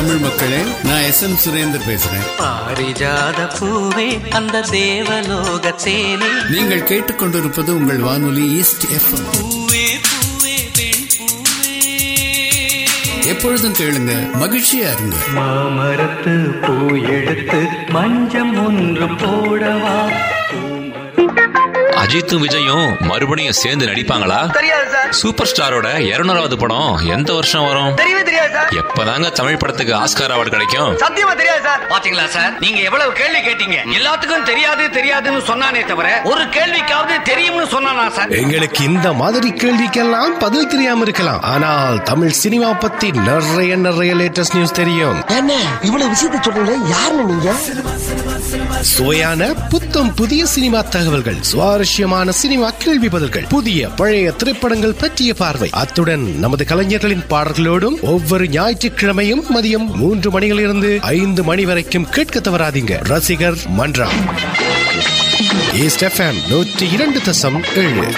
தமிழ் மக்களே நான் S M Surender பேசுறேன் பாரிஜாத பூவே அந்த தேவலோக தேனே நீங்கள் கேட்டுக்கொண்டிருப்பது உங்கள் வானொலி ஈஸ்ட் எஃப்எம் பூவே பூவே பெண் பூவே எப்பொழுதும் கேளுங்க மகிழ்ச்சியா இருங்க மாமரத்து பூ எடுத்து மஞ்சம் ஒன்று போடவா அஜித்தும் விஜயும் மறுபடியும் சேர்ந்து நடிப்பாங்களா தெரியாது சார் சூப்பர் ஸ்டாரோட இருநூறாவது படம் எந்த வருஷம் வரும் தெரியவே தெரியாது சார் எப்பதாங்க தமிழ் படத்துக்கு ஆஸ்கார் அவார்டு கிடைக்கும் சத்தியமா தெரியாது சார் பாத்தீங்களா சார் நீங்க எவ்வளவு கேள்வி கேட்டீங்க எல்லாத்துக்கும் தெரியாது தெரியாதுன்னு சொன்னானே தவிர ஒரு கேள்விக்காவது தெரியும்னு சொன்னானா சார் எங்களுக்கு இந்த மாதிரி கேள்விக்கெல்லாம் பதில் தெரியாம இருக்கலாம் ஆனால் தமிழ் சினிமா பத்தி நிறைய நிறைய லேட்டஸ்ட் நியூஸ் தெரியும் என்ன இவ்வளவு விஷயத்தை சொல்றீங்க யாருன்னு நீங்க சுவையான புத்தம் புதிய சினிமா தகவல்கள் சுவாரஸ்யமான சினிமா கேள்வி பதில்கள் புதிய பழைய திரைப்படங்கள் பற்றிய பார்வை அத்துடன் நமது கலைஞர்களின் பாடல்களோடும் ஒவ்வொரு ஞாயிற்றுக்கிழமையும் மதியம் மூன்று மணியிலிருந்து ஐந்து மணி வரைக்கும் கேட்க தவறாதீங்க ரசிகர் மன்றம் ஈஸ்ட் எஃப்எம் நூற்றி இரண்டு தசம் ஏழு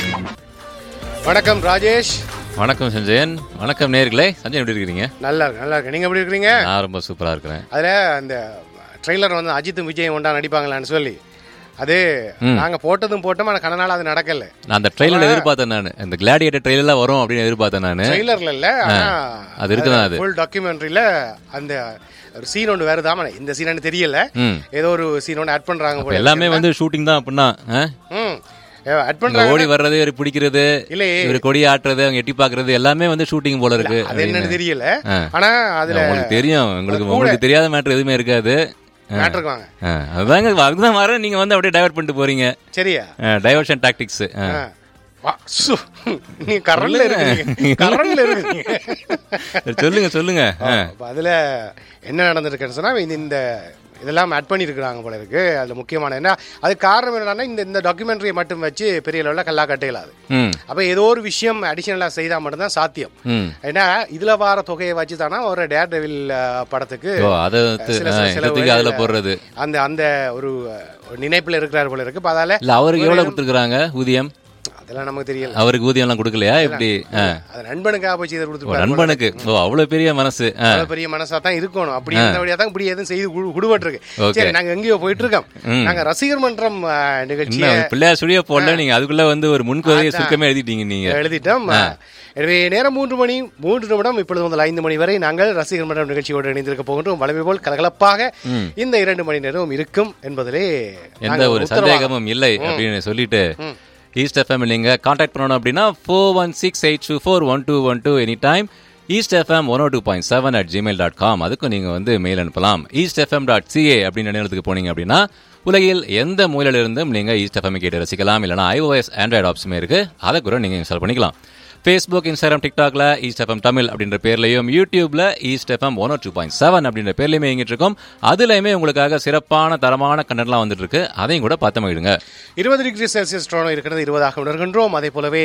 வணக்கம் ராஜேஷ் வணக்கம் சஞ்சயன் வணக்கம் நேர்களே சஞ்சயன் எப்படி இருக்கிறீங்க நல்லா இருக்கு நல்லா இருக்கு நீங்க எப்படி இருக்கிறீங்க நான் ரொம்ப சூப்பரா இருக்கிறேன் அதுல அந்த ட்ரெய்லர் வந்து அஜித்தும் விஜயும் ஒன்றா நடிப்பாங்களான்னு சொல்லி அது நாங்க போட்டதும் போட்டோம் ஆனா கன நாள் அது நடக்கல நான் அந்த ட்ரெயிலர் எதிர்பார்த்தேன் நான் இந்த கிளாடியேட்டர் ட்ரெயிலர்ல வரும் அப்படின்னு எதிர்பார்த்தேன் நான் ட்ரெய்லர்ல இல்ல அது இருக்குதான் அது. ஃபுல் டாக்குமெண்ட்ரியில அந்த ஒரு சீன் ஒன்று வேற தாம இந்த சீன் தெரியல ம். ஏதோ ஒரு சீன் ஒன்று ஆட் பண்றாங்க போல எல்லாமே இருக்கு. வந்து ஷூட்டிங் தான் அப்படின்னா ஆ? ம் ஆட் இங்க பண்றாங்க ஓடி வர்றது இவர் பிடிக்கிறது இல்லையே. இவர் கொடி ஆட்டுறது அவங்க எட்டி பாக்குறது எல்லாமே வந்து ஷூட்டிங் போல இருக்கு அது என்னன்னு அப்படின்னு. தெரியல ஆ. ஆனா அதுல உங்களுக்கு தெரியும் உங்களுக்கு கூட உங்களுக்கு தெரியாத மேட்டர் எதுவுமே இருக்காது ஆ. மேட்டருக்கு வாங்க ஆ, அதுதாங்க அதுதான் வர நீங்க வந்து அப்படியே டைவர்ட் பண்ணிட்டு போறீங்க சரியா டைவர்ஷன் டாக்டிக்ஸ் ஆ. வா, சு. நீ கரண்ட்ல இருக்கீங்க கரண்ட்ல இருக்கீங்க சொல்லுங்க சொல்லுங்க ஆ. அப்ப அதுல என்ன நடந்திருக்குன்னு சொன்னா இந்த இந்த இதெல்லாம் ஆட் பண்ணியிருக்கிறாங்க போல இருக்கு அதுல முக்கியமான என்ன அது காரணம் என்னன்னா இந்த இந்த டாக்குமெண்ட்ரியை மட்டும் வச்சு பெரிய லெவலில் கல்லா கட்டையிலாது ம் அப்ப ஏதோ ஒரு விஷயம் அடிஷனலா செய்தா மட்டும்தான் சாத்தியம் ம் ஏன்னா இதுல வார தொகையை வச்சு தானா ஒரு டேர் டெவில் படத்துக்கு ஓ அதை வந்து, சில ஆ, சில இந்த செலவுகள் தூக்கி அதுல போடுறது அந்த அந்த ஒரு ஒரு நினைப்புல இருக்கிறார் போல இருக்கு அப்ப அதால இல்ல அவருக்கு எவ்வளவு கொடுத்துருக்காங்க ஊதியம் அதெல்லாம் நமக்கு தெரியல அவருக்கு ஊதியம் எல்லாம் கொடுக்கலையா எப்படி ஆ. அது நண்பனுக்காக போய் செய்து ஓ, கொடுத்து நண்பனுக்கு ஓ அவ்வளவு பெரிய மனசு ஆ. அவ்வளவு பெரிய மனசா தான் இருக்கணும் அப்படி இருந்தபடியா தான் இப்படி எதுவும் செய்து குடுபட்டு இருக்கு Okay. சரி நாங்க எங்கேயோ போயிட்டு இருக்கோம் ம். நாங்க ரசிகர் மன்றம் அஹ், நிகழ்ச்சியை என்ன பிள்ளையார் சுழிய போடல நீங்க அதுக்குள்ள வந்து ஒரு முன்கோதையை அதான். சுருக்கமே எழுதிட்டீங்க நீங்க எழுதிட்டோம் எனவே நேரம் மூன்று மணி மூன்று நிமிடம் இப்பொழுது முதல் ஐந்து மணி வரை நாங்கள் ரசிகர் மன்றம் நிகழ்ச்சியோடு இணைந்திருக்க போகின்றோம் வளமை போல் கலகலப்பாக இந்த இரண்டு மணி நேரம் இருக்கும் என்பதிலே எந்த நாங்கள் ஒரு உத்தரவாதம். சந்தேகமும் இல்லை அப்படின்னு சொல்லிட்டு ஈஸ்ட் எஃப்எம் நீங்க காண்டாக்ட் பண்ணணும் அப்படின்னா four one six eight two four one two one two any time east F M one two point seven at gmail dot com அதுக்கும் நீங்க வந்து மெயில் அனுப்பலாம் ஈஸ்ட் எஃப்எம் டாட் சிஏ அப்படின்னு நிலையத்துக்கு போனீங்க அப்படின்னா உலகில் எந்த மூலையில இருந்தும் நீங்க ஈஸ்ட் எஃப்எம் கேட்டு ரசிக்கலாம் இல்லைனா ஐஓஎஸ் ஆண்ட்ராய்டு ஆப்ஷனுமே இருக்கு அதை கூட நீங்க இன்ஸ்டால் பண்ணிக்கலாம் ஃபேஸ்புக் இன்ஸ்டாகிராம் டிக்டாக்ல ஈஸ்ட் எஃப்எம் தமிழ் அப்படின்ற பேர்லையும் யூடியூப்ல east F M one two point seven அப்படின்ற பேர்லையுமே இயங்கிட்டு இருக்கோம் அதுலயுமே உங்களுக்காக சிறப்பான தரமான கண்டென்ட்லாம் வந்துட்டு இருக்கு அதையும் கூட பார்த்து மகிழுங்க இருபது டிகிரி செல்சியஸ் டோனோ இருக்கிறது இருபதாக உணர்கின்றோம் அதே போலவே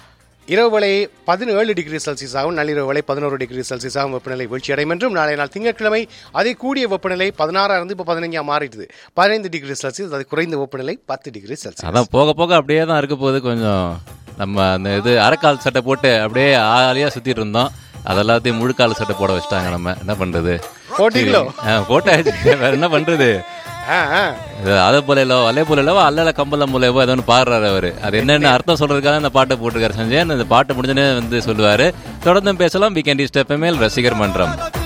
இரவு வேளை பதினேழு டிகிரி செல்சியஸாகவும் நள்ளிரவு வேளை பதினோரு டிகிரி செல்சியஸாகவும் வெப்பநிலை வீழ்ச்சி அடையும் என்றும் நாளைய நாள் திங்கட்கிழமை அதை கூடிய வெப்பநிலை பதினாறா இருந்து இப்போ பதினஞ்சா மாறிடுது பதினைந்து டிகிரி செல்சியஸ் அது குறைந்த வெப்பநிலை பத்து டிகிரி செல்சியஸ் அதான் போக போக அப்படியே தான் இருக்க போகுது கொஞ்சம் நம்ம அந்த இது அரைக்கால் சட்டை போட்டு அப்படியே ஆளியா சுத்திட்டு இருந்தோம் அதெல்லாத்தையும் முழுக்கால் சட்டை போட வச்சிட்டாங்க நம்ம என்ன பண்றது போட்டீங்களோ? ஆ, போட்டாச்சு வேற என்ன பண்றது ஆ ஆ இது அதை போலவோ அலே போலவோ அல்லல கம்பளம் போலவோ ஏதோ ஒன்று பாடுறாரு அவரு அது என்னென்ன அர்த்தம் சொல்றதுக்காக இந்த பாட்டை போட்டிருக்காரு சஞ்சயன் இந்த பாட்டு முடிஞ்சனே வந்து சொல்லுவாரு தொடர்ந்து பேசலாம் வீக்கெண்ட் ஸ்டெப் ரசிகர் மன்றம்